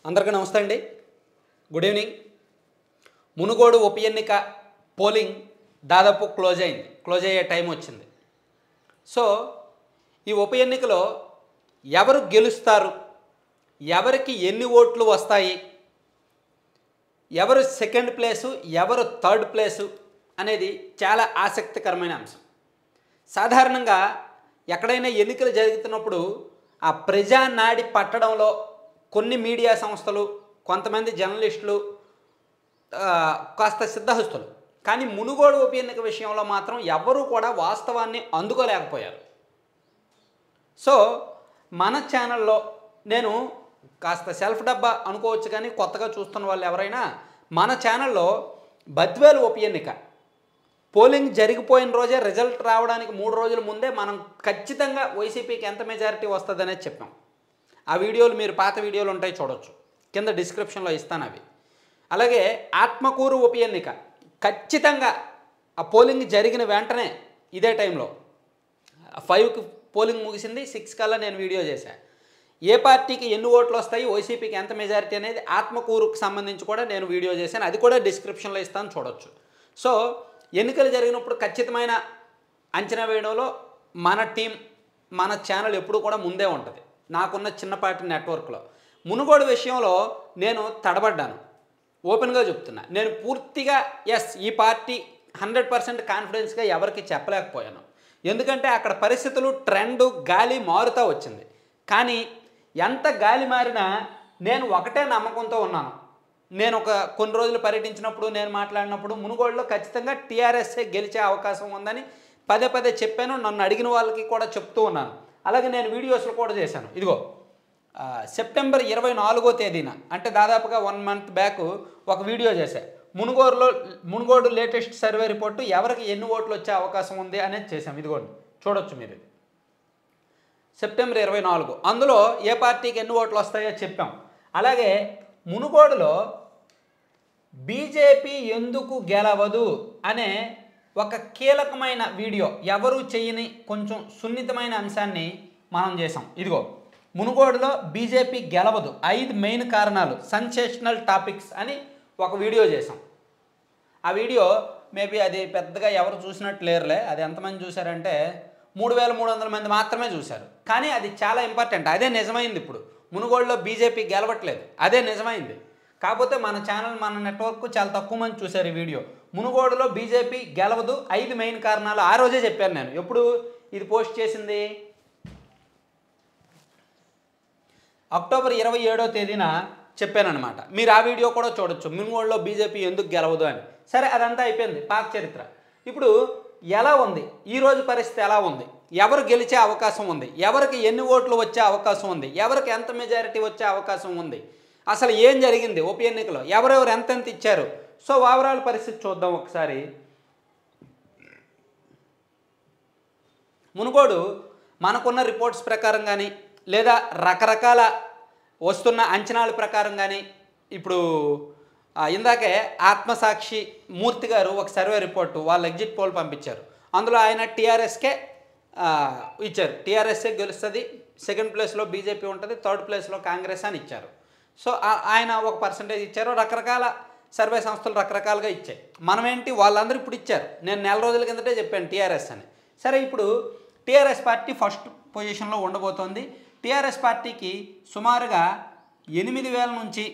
అందరికీ నమస్తే అండి గుడ్ ఈవినింగ్ మునుగోడు ఉప ఎన్నిక పోలింగ్ దాదాపు క్లోజ్ అయింది క్లోజ్ అయ్యే టైం వచ్చింది సో ఈ ఉప ఎన్నికలో ఎవరు గెలుస్తారు ఎవరికి ఎన్ని ఓట్లు వస్తాయి ఎవరు సెకండ్ ప్లేసు ఎవరు థర్డ్ ప్లేసు అనేది చాలా ఆసక్తికరమైన అంశం సాధారణంగా ఎక్కడైనా ఎన్నికలు జరుగుతున్నప్పుడు ఆ ప్రజా నాడి పట్టడంలో కొన్ని మీడియా సంస్థలు కొంతమంది జర్నలిస్టులు ఆ, కాస్త సిద్ధహస్తులు కానీ మునుగోడు ఉప ఎన్నిక విషయంలో మాత్రం ఎవ్వరూ కూడా వాస్తవాన్ని అందుకోలేకపోయారు సో మన ఛానల్లో నేను కాస్త సెల్ఫ్ డబ్బా అనుకోవచ్చు కానీ కొత్తగా చూస్తున్న వాళ్ళు ఎవరైనా మన ఛానల్లో బద్వేలు ఉప ఎన్నిక పోలింగ్ జరిగిపోయిన రోజే రిజల్ట్ రావడానికి మూడు రోజుల ముందే మనం ఖచ్చితంగా వైసీపీకి ఎంత మెజారిటీ వస్తుంది అనేది చెప్పాం ఆ వీడియోలు మీరు పాత వీడియోలు ఉంటాయి చూడొచ్చు కింద డిస్క్రిప్షన్లో ఇస్తాను అవి అలాగే ఆత్మకూరు ఉప ఎన్నిక ఖచ్చితంగా ఆ పోలింగ్ జరిగిన వెంటనే ఇదే టైంలో ఫైవ్కి పోలింగ్ ముగిసింది సిక్స్ కల్లా నేను వీడియో చేశాను ఏ పార్టీకి ఎన్ని ఓట్లు వస్తాయి వైసీపీకి ఎంత మెజారిటీ అనేది ఆత్మకూరుకు సంబంధించి కూడా నేను వీడియో చేశాను అది కూడా డిస్క్రిప్షన్లో ఇస్తాను చూడొచ్చు సో ఎన్నికలు జరిగినప్పుడు ఖచ్చితమైన అంచనా వేయడంలో మన టీం మన ఛానల్ ఎప్పుడు కూడా ముందే ఉంటుంది నాకున్న చిన్నపాటి నెట్వర్క్లో మునుగోడు విషయంలో నేను తడబడ్డాను ఓపెన్గా చెప్తున్నా నేను పూర్తిగా ఎస్ ఈ పార్టీ హండ్రెడ్ పర్సెంట్ కాన్ఫిడెన్స్గా ఎవరికి చెప్పలేకపోయాను ఎందుకంటే అక్కడ పరిస్థితులు ట్రెండ్ గాలి మారుతూ వచ్చింది కానీ ఎంత గాలి మారినా నేను ఒకటే నమ్మకంతో ఉన్నాను నేను ఒక కొన్ని రోజులు పర్యటించినప్పుడు నేను మాట్లాడినప్పుడు మునుగోడులో ఖచ్చితంగా టీఆర్ఎస్ఏ గెలిచే అవకాశం ఉందని పదే పదే చెప్పాను నన్ను అడిగిన వాళ్ళకి కూడా చెప్తూ ఉన్నాను అలాగే నేను వీడియోస్లో కూడా చేశాను ఇదిగో ఆ, సెప్టెంబర్ ఇరవై నాలుగో తేదీన అంటే దాదాపుగా వన్ మంత్ బ్యాక్ ఒక వీడియో చేశా మునుగోడులో మునుగోడు లేటెస్ట్ సర్వే రిపోర్టు ఎవరికి ఎన్ని ఓట్లు వచ్చే అవకాశం ఉంది అనేది చేశాం ఇదిగోండి చూడొచ్చు మీరు ఇది సెప్టెంబర్ ఇరవై నాలుగు అందులో ఏ పార్టీకి ఎన్ని ఓట్లు వస్తాయో చెప్పాం అలాగే మునుగోడులో బీజేపీ ఎందుకు గెలవదు అనే ఒక కీలకమైన వీడియో ఎవరు చేయని కొంచెం సున్నితమైన అంశాన్ని మనం చేసాం ఇదిగో మునుగోడులో బీజేపీ గెలవదు ఐదు మెయిన్ కారణాలు సెన్సేషనల్ టాపిక్స్ అని ఒక వీడియో చేసాం ఆ వీడియో మేబీ అది పెద్దగా ఎవరు చూసినట్టు లేరులే అది ఎంతమంది చూశారంటే మూడు వేల మూడు వందల మంది మాత్రమే చూశారు కానీ అది చాలా ఇంపార్టెంట్ అదే నిజమైంది ఇప్పుడు మునుగోడులో బీజేపీ గెలవట్లేదు అదే నిజమైంది కాకపోతే మన ఛానల్ మన నెట్వర్క్ చాలా తక్కువ మంది చూశారు ఈ వీడియో మునుగోడులో బీజేపీ గెలవదు ఐదు మెయిన్ కారణాలు ఆ రోజే చెప్పాను నేను ఎప్పుడు ఇది పోస్ట్ చేసింది అక్టోబర్ ఇరవై ఏడో తేదీన చెప్పానమాట మీరు ఆ వీడియో కూడా చూడొచ్చు మింగోళ్ళలో బీజేపీ ఎందుకు గెలవదు అని సరే అదంతా అయిపోయింది పాక్ చరిత్ర ఇప్పుడు ఎలా ఉంది ఈ రోజు పరిస్థితి ఎలా ఉంది ఎవరు గెలిచే అవకాశం ఉంది ఎవరికి ఎన్ని ఓట్లు వచ్చే అవకాశం ఉంది ఎవరికి ఎంత మెజారిటీ వచ్చే అవకాశం ఉంది అసలు ఏం జరిగింది ఉప ఎన్నికలో ఎవరెవరు ఎంతెంత ఇచ్చారు సో ఓవరాల్ పరిస్థితి చూద్దాం ఒకసారి మునుగోడు మనకున్న రిపోర్ట్స్ ప్రకారం కానీ లేదా రకరకాల వస్తున్న అంచనాల ప్రకారం కానీ ఇప్పుడు ఆ, ఇందాకే ఆత్మసాక్షి మూర్తి గారు ఒక సర్వే రిపోర్టు వాళ్ళ ఎగ్జిట్ పోల్ పంపించారు అందులో ఆయన టీఆర్ఎస్కే ఇచ్చారు టీఆర్ఎస్ఏ గెలుస్తుంది సెకండ్ ప్లేస్లో బీజేపీ ఉంటుంది థర్డ్ ప్లేస్లో కాంగ్రెస్ అని ఇచ్చారు సో ఆ- ఆయన ఒక పర్సంటేజ్ ఇచ్చారు రకరకాల సర్వే సంస్థలు రకరకాలుగా ఇచ్చాయి మనం ఏంటి వాళ్ళందరూ ఇప్పుడు ఇచ్చారు నేను నెల రోజుల కిందటే చెప్పాను టీఆర్ఎస్ అని సరే ఇప్పుడు టీఆర్ఎస్ పార్టీ ఫస్ట్ పొజిషన్లో ఉండబోతోంది టీఆర్ఎస్ పార్టీకి సుమారుగా ఎనిమిది వేల నుంచి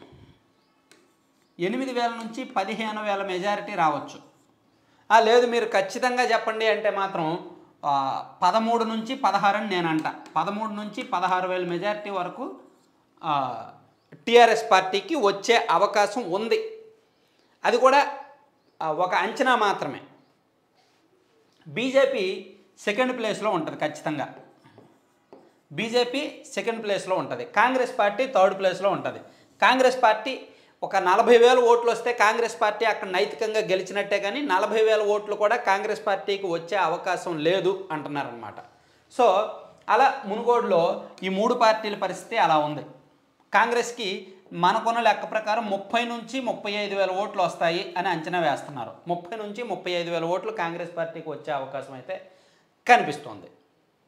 ఎనిమిది వేల నుంచి పదిహేను వేల మెజారిటీ రావచ్చు ఆ, లేదు మీరు ఖచ్చితంగా చెప్పండి అంటే మాత్రం ఆ, పదమూడు నుంచి పదహారు అని నేను అంట పదమూడు నుంచి పదహారు వేల మెజారిటీ వరకు టీఆర్ఎస్ పార్టీకి వచ్చే అవకాశం ఉంది అది కూడా ఆ, ఒక అంచనా మాత్రమే బీజేపీ సెకండ్ ప్లేస్లో ఉంటుంది ఖచ్చితంగా బీజేపీ సెకండ్ ప్లేస్లో ఉంటుంది కాంగ్రెస్ పార్టీ థర్డ్ ప్లేస్లో ఉంటుంది కాంగ్రెస్ పార్టీ ఒక నలభై వేల ఓట్లు వస్తే కాంగ్రెస్ పార్టీ అక్కడ నైతికంగా గెలిచినట్టే కానీ నలభై వేల ఓట్లు కూడా కాంగ్రెస్ పార్టీకి వచ్చే అవకాశం లేదు అంటున్నారనమాట సో అలా మునుగోడులో ఈ మూడు పార్టీల పరిస్థితి అలా ఉంది కాంగ్రెస్కి మనకున్న లెక్క ప్రకారం ముప్పై నుంచి ముప్పై ఐదు వేల ఓట్లు వస్తాయి అని అంచనా వేస్తున్నారు ముప్పై నుంచి ముప్పై ఐదు వేల ఓట్లు కాంగ్రెస్ పార్టీకి వచ్చే అవకాశం అయితే కనిపిస్తోంది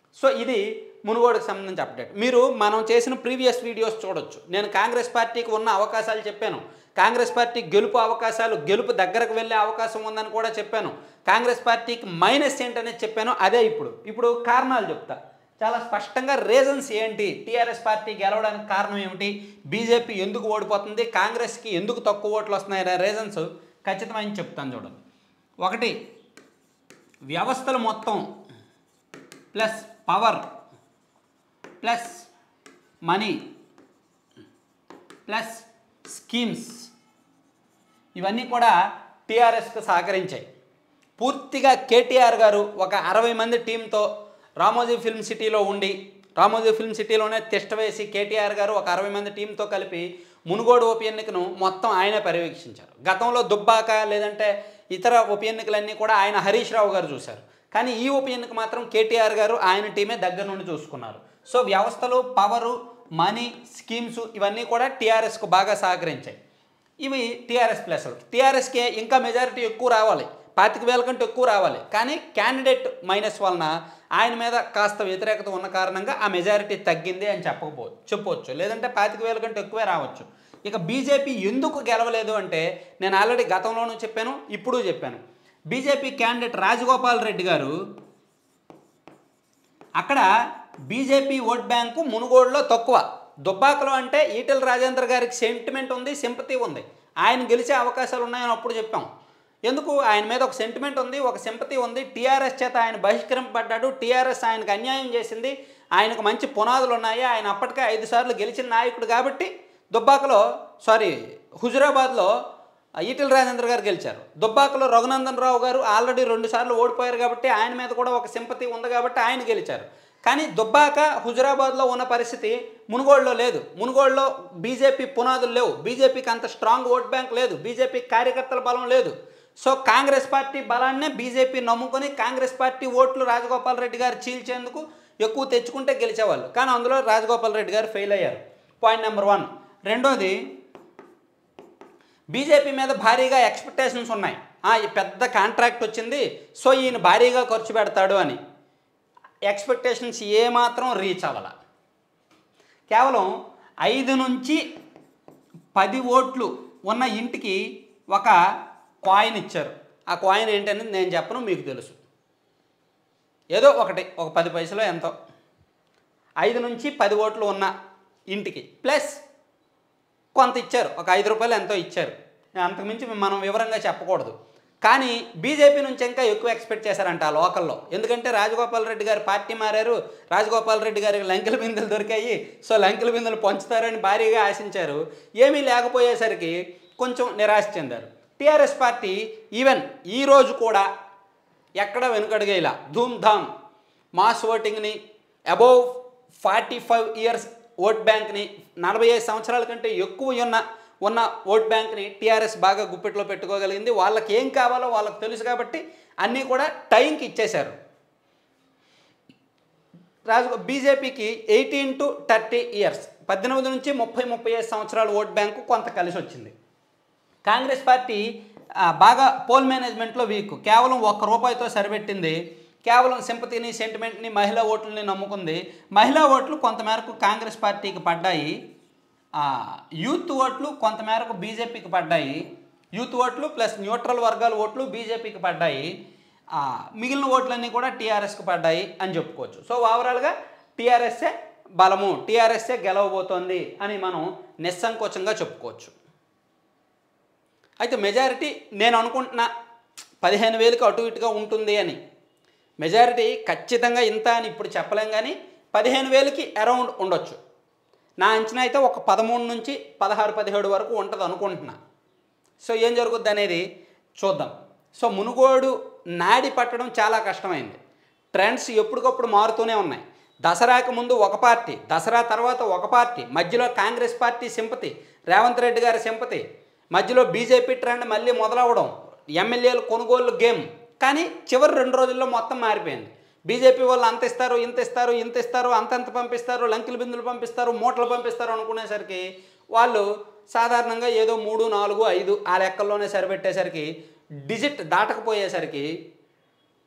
సో ఇది మునుగోడుకు సంబంధించి అప్డేట్ మీరు మనం చేసిన ప్రీవియస్ వీడియోస్ చూడొచ్చు నేను కాంగ్రెస్ పార్టీకి ఉన్న అవకాశాలు చెప్పాను కాంగ్రెస్ పార్టీ గెలుపు అవకాశాలు గెలుపు దగ్గరకు వెళ్ళే అవకాశం ఉందని కూడా చెప్పాను కాంగ్రెస్ పార్టీకి మైనస్ ఏంటనేది చెప్పాను అదే ఇప్పుడు ఇప్పుడు కారణాలు చెప్తా చాలా స్పష్టంగా రీజన్స్ ఏంటి టీఆర్ఎస్ పార్టీ గెలవడానికి కారణం ఏమిటి బీజేపీ ఎందుకు ఓడిపోతుంది కాంగ్రెస్కి ఎందుకు తక్కువ ఓట్లు వస్తున్నాయి అనే రీజన్స్ ఖచ్చితమైన చెప్తాను చూడండి ఒకటి వ్యవస్థలు మొత్తం plus power plus money plus schemes ఇవన్నీ కూడా టీఆర్ఎస్కి సహకరించాయి పూర్తిగా కేటీఆర్ గారు ఒక అరవై మంది టీంతో రామోజీ ఫిల్మ్ సిటీలో ఉండి రామోజీ ఫిల్మ్ సిటీలోనే తిష్ట వేసి కేటీఆర్ గారు ఒక అరవై మంది టీంతో కలిపి మునుగోడు ఉప ఎన్నికను మొత్తం ఆయనే పర్యవేక్షించారు గతంలో దుబ్బాక లేదంటే ఇతర ఉప ఎన్నికలన్నీ కూడా ఆయన హరీష్ రావు గారు చూశారు కానీ ఈ ఉప ఎన్నిక మాత్రం కేటీఆర్ గారు ఆయన టీమే దగ్గర నుండి చూసుకున్నారు సో వ్యవస్థలు పవరు మనీ స్కీమ్స్ ఇవన్నీ కూడా టీఆర్ఎస్కు బాగా సహకరించాయి ఇవి టీఆర్ఎస్ ప్లస్లు టీఆర్ఎస్కి ఇంకా మెజారిటీ ఎక్కువ రావాలి పాతిక వేల కంటే ఎక్కువ రావాలి కానీ క్యాండిడేట్ మైనస్ వలన ఆయన మీద కాస్త వ్యతిరేకత ఉన్న కారణంగా ఆ మెజారిటీ తగ్గింది అని చెప్పకపో చెప్పవచ్చు లేదంటే పాతిక వేల కంటే ఎక్కువే రావచ్చు ఇక బీజేపీ ఎందుకు గెలవలేదు అంటే నేను ఆల్రెడీ గతంలోనూ చెప్పాను ఇప్పుడు చెప్పాను బీజేపీ క్యాండిడేట్ రాజగోపాల్ రెడ్డి గారు అక్కడ బీజేపీ ఓట్ బ్యాంకు మునుగోడులో తక్కువ దుబ్బాకలో అంటే ఈటెల రాజేంద్ర గారికి సెంటిమెంట్ ఉంది సింపతి ఉంది ఆయన గెలిచే అవకాశాలు ఉన్నాయని అప్పుడు చెప్పాం ఎందుకు ఆయన మీద ఒక సెంటిమెంట్ ఉంది ఒక సింపతి ఉంది టీఆర్ఎస్ చేత ఆయన బహిష్కరింపబడ్డాడు టీఆర్ఎస్ ఆయనకు అన్యాయం చేసింది ఆయనకు మంచి పునాదులు ఉన్నాయి ఆయన అప్పటికే ఐదు సార్లు గెలిచిన నాయకుడు కాబట్టి దుబ్బాకలో సారీ హుజురాబాద్లో ఈటెల రాజేంద్ర గారు గెలిచారు దుబ్బాకలో రఘునందన్ రావు గారు ఆల్రెడీ రెండు సార్లు ఓడిపోయారు కాబట్టి ఆయన మీద కూడా ఒక సింపతి ఉంది కాబట్టి ఆయన గెలిచారు కానీ దుబ్బాక హుజురాబాద్లో ఉన్న పరిస్థితి మునుగోడులో లేదు మునుగోడులో బీజేపీ పునాదులు లేవు బీజేపీకి అంత స్ట్రాంగ్ ఓట్ బ్యాంక్ లేదు బీజేపీ కార్యకర్తల బలం లేదు సో కాంగ్రెస్ పార్టీ బలాన్నే బీజేపీ నమ్ముకొని కాంగ్రెస్ పార్టీ ఓట్లు రాజగోపాల్ రెడ్డి గారు చీల్చేందుకు ఎక్కువ తెచ్చుకుంటే గెలిచేవాళ్ళు కానీ అందులో రాజగోపాల్ రెడ్డి గారు ఫెయిల్ అయ్యారు పాయింట్ నెంబర్ వన్ రెండోది బీజేపీ మీద భారీగా ఎక్స్పెక్టేషన్స్ ఉన్నాయి ఆ, ఈ పెద్ద కాంట్రాక్ట్ వచ్చింది సో ఈయన భారీగా ఖర్చు పెడతాడు అని ఎక్స్పెక్టేషన్స్ ఏమాత్రం రీచ్ అవ్వాల కేవలం ఐదు నుంచి పది ఓట్లు ఉన్న ఇంటికి ఒక కాయిన్ ఇచ్చారు ఆ కాయిన్ ఏంటనేది నేను చెప్పను మీకు తెలుసు ఏదో ఒకటి ఒక పది పైసలో ఎంతో ఐదు నుంచి పది ఓట్లు ఉన్న ఇంటికి ప్లస్ కొంత ఇచ్చారు ఒక ఐదు రూపాయలు ఎంతో ఇచ్చారు అంతకుమించి మనం వివరంగా చెప్పకూడదు కానీ బీజేపీ నుంచి ఇంకా ఎక్కువ ఎక్స్పెక్ట్ చేశారంట ఆ లోకల్లో ఎందుకంటే రాజగోపాల్ రెడ్డి గారు పార్టీ మారారు రాజగోపాల్ రెడ్డి గారికి లంకెల బిందెలు దొరికాయి సో లంకెల బిందెలు పంచుతారని భారీగా ఆశించారు ఏమీ లేకపోయేసరికి కొంచెం నిరాశ చెందారు టీఆర్ఎస్ పార్టీ ఈవెన్ ఈ రోజు కూడా ఎక్కడ వెనుకడుగేలా ధూమ్ ధామ్ మాస్ ఓటింగ్ని above forty five years vote బ్యాంక్ని నలభై ఐదు సంవత్సరాల కంటే ఎక్కువ ఉన్న ఉన్న ఓట్ బ్యాంక్ని టీఆర్ఎస్ బాగా గుప్పెట్లో పెట్టుకోగలిగింది వాళ్ళకి ఏం కావాలో వాళ్ళకి తెలుసు కాబట్టి అన్నీ కూడా టైంకి ఇచ్చేశారు రాజు బీజేపీకి ఎయిటీన్ టు థర్టీ ఇయర్స్ పద్దెనిమిది నుంచి ముప్పై ముప్పై ఐదు సంవత్సరాల ఓట్ బ్యాంకు కొంత కలిసి వచ్చింది కాంగ్రెస్ పార్టీ ఆ, బాగా పోల్ మేనేజ్మెంట్లో వీక్ కేవలం ఒక్క రూపాయితో సరిపెట్టింది కేవలం సింపతిని సెంటిమెంట్ని మహిళా ఓట్లని నమ్ముకుంది మహిళా ఓట్లు కొంతమేరకు కాంగ్రెస్ పార్టీకి పడ్డాయి ఆ, యూత్ ఓట్లు కొంతమేరకు బీజేపీకి పడ్డాయి యూత్ ఓట్లు ప్లస్ న్యూట్రల్ వర్గాల ఓట్లు బీజేపీకి పడ్డాయి ఆ, మిగిలిన ఓట్లన్నీ కూడా టీఆర్ఎస్కి పడ్డాయి అని చెప్పుకోవచ్చు సో ఓవరాల్గా టీఆర్ఎస్ఏ బలము టీఆర్ఎస్ఏ గెలవబోతోంది అని మనం నిస్సంకోచంగా చెప్పుకోవచ్చు అయితే మెజారిటీ నేను అనుకుంటున్నా పదిహేను వేలకు అటు ఇటుగా ఉంటుంది అని మెజారిటీ ఖచ్చితంగా ఇంత అని ఇప్పుడు చెప్పలేం కానీ పదిహేను వేలకి అరౌండ్ ఉండొచ్చు నా అంచనా అయితే ఒక పదమూడు నుంచి పదహారు పదిహేడు వరకు ఉంటుంది అనుకుంటున్నా సో ఏం జరుగుద్ది అనేది చూద్దాం సో మునుగోడు నాడి పట్టడం చాలా కష్టమైంది ట్రెండ్స్ ఎప్పటికప్పుడు మారుతూనే ఉన్నాయి దసరాకు ముందు ఒక పార్టీ దసరా తర్వాత ఒక పార్టీ మధ్యలో Congress party sympathy Revanth Reddy గారి సింపతి మధ్యలో బీజేపీ ట్రెండ్ మళ్ళీ మొదలవడం ఎమ్మెల్యేలు కొనుగోలు గేమ్ కానీ చివరి రెండు రోజుల్లో మొత్తం మారిపోయింది బీజేపీ వాళ్ళు అంత ఇస్తారు ఇంత ఇస్తారు ఇంత ఇస్తారు అంతంత పంపిస్తారు లంకిల బిందులు పంపిస్తారు మూటలు పంపిస్తారు అనుకునేసరికి వాళ్ళు సాధారణంగా ఏదో మూడు నాలుగు ఐదు ఆ లెక్కల్లోనే సరిపెట్టేసరికి డిజిట్ దాటకపోయేసరికి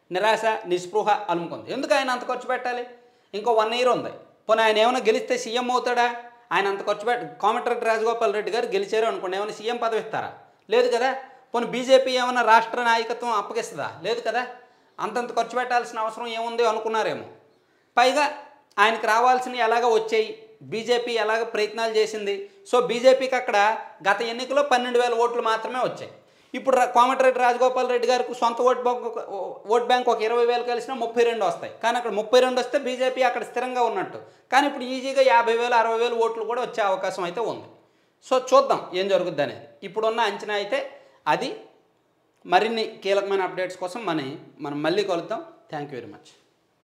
నిరాశ నిస్పృహ అలుముకుంది ఎందుకు ఆయన అంత ఖర్చు పెట్టాలి ఇంకో వన్ ఇయర్ ఉంది పోనీ ఆయన ఏమైనా గెలిస్తే సీఎం అవుతాడా ఆయన అంత ఖర్చు పెట్ కోమటిరెడ్డి రాజగోపాల్ రెడ్డి గారు గెలిచారు అనుకోండి ఏమైనా సీఎం పదవి ఇస్తారా లేదు కదా పోనీ బీజేపీ ఏమైనా రాష్ట్ర నాయకత్వం అప్పగిస్తుందా లేదు కదా అంతంత ఖర్చు పెట్టాల్సిన అవసరం ఏముంది అనుకున్నారేమో పైగా ఆయనకు రావాల్సినవి ఎలాగ వచ్చాయి బీజేపీ ఎలాగ ప్రయత్నాలు చేసింది సో బీజేపీకి అక్కడ గత ఎన్నికలో పన్నెండు వేల ఓట్లు మాత్రమే వచ్చాయి ఇప్పుడు రా- కోమటిరెడ్డి రాజగోపాల్ రెడ్డి గారికి సొంత ఓట్ బ్యాంక్ ఒక- ఓట్ బ్యాంక్ ఒక ఇరవై వేలు కలిసినా ముప్పై రెండు వస్తాయి కానీ అక్కడ ముప్పై రెండు వస్తే బీజేపీ అక్కడ స్థిరంగా ఉన్నట్టు కానీ ఇప్పుడు ఈజీగా యాభై వేలు అరవై వేలు ఓట్లు కూడా వచ్చే అవకాశం అయితే ఉంది సో చూద్దాం ఏం జరుగుద్ది అనేది ఇప్పుడున్న అంచనా అయితే అది మరిన్ని కీలకమైన అప్డేట్స్ కోసం మన మనం మళ్ళీ కలుద్దాం థ్యాంక్ యూ వెరీ మచ్